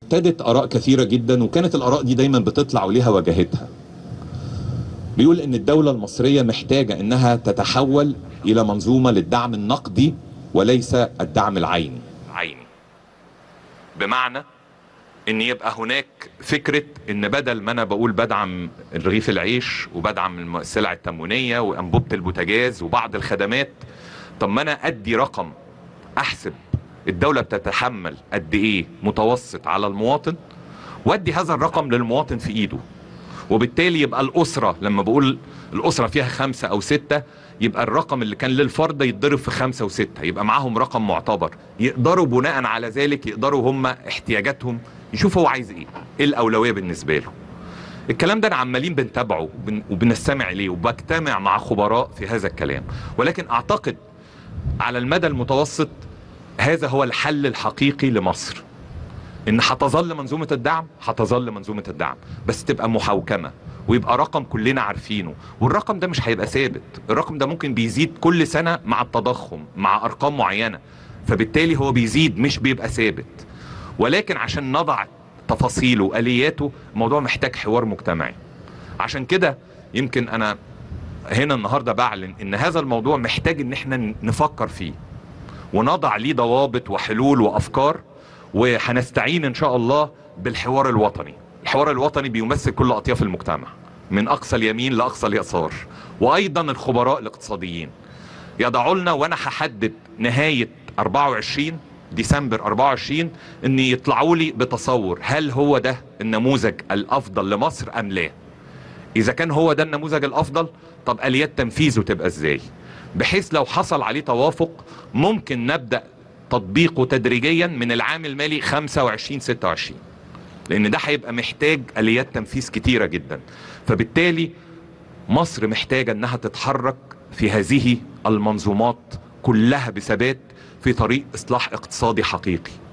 ابتدت اراء كثيره جدا وكانت الاراء دي دايما بتطلع وليها وجهتها بيقول ان الدوله المصريه محتاجه انها تتحول الى منظومه للدعم النقدي وليس الدعم العيني عيني بمعنى ان يبقى هناك فكره ان بدل ما انا بقول بدعم رغيف العيش وبدعم السلع التموينيه وانبوبه البوتاجاز وبعض الخدمات طب ما انا ادي رقم احسب الدوله بتتحمل قد ايه متوسط على المواطن وادي هذا الرقم للمواطن في ايده وبالتالي يبقى الاسره لما بقول الاسره فيها خمسه او سته يبقى الرقم اللي كان للفرد يتضرب في خمسه وسته يبقى معاهم رقم معتبر يقدروا بناء على ذلك يقدروا هم احتياجاتهم يشوف هو عايز ايه ايه الاولويه بالنسبه له الكلام ده انا عمالين بنتابعه وبن- وبنستمع اليه وبجتمع مع خبراء في هذا الكلام ولكن اعتقد على المدى المتوسط هذا هو الحل الحقيقي لمصر ان هتظل منظومه الدعم هتظل منظومه الدعم بس تبقى محوكمه ويبقى رقم كلنا عارفينه والرقم ده مش هيبقى ثابت الرقم ده ممكن بيزيد كل سنه مع التضخم مع ارقام معينه فبالتالي هو بيزيد مش بيبقى ثابت ولكن عشان نضع تفاصيله والياته الموضوع محتاج حوار مجتمعي عشان كده يمكن انا هنا النهارده بعلن ان هذا الموضوع محتاج ان احنا نفكر فيه ونضع ليه ضوابط وحلول وافكار وهنستعين ان شاء الله بالحوار الوطني الحوار الوطني بيمثل كل اطياف المجتمع من اقصى اليمين لاقصى اليسار وايضا الخبراء الاقتصاديين يضعوا لنا وانا هحدد نهايه 24 ديسمبر 24 ان يطلعوا لي بتصور هل هو ده النموذج الافضل لمصر ام لا اذا كان هو ده النموذج الافضل طب اليات تنفيذه تبقى ازاي بحيث لو حصل عليه توافق ممكن نبدا تطبيقه تدريجيا من العام المالي 25 26 لان ده هيبقى محتاج اليات تنفيذ كتيره جدا فبالتالي مصر محتاجه انها تتحرك في هذه المنظومات كلها بثبات في طريق اصلاح اقتصادي حقيقي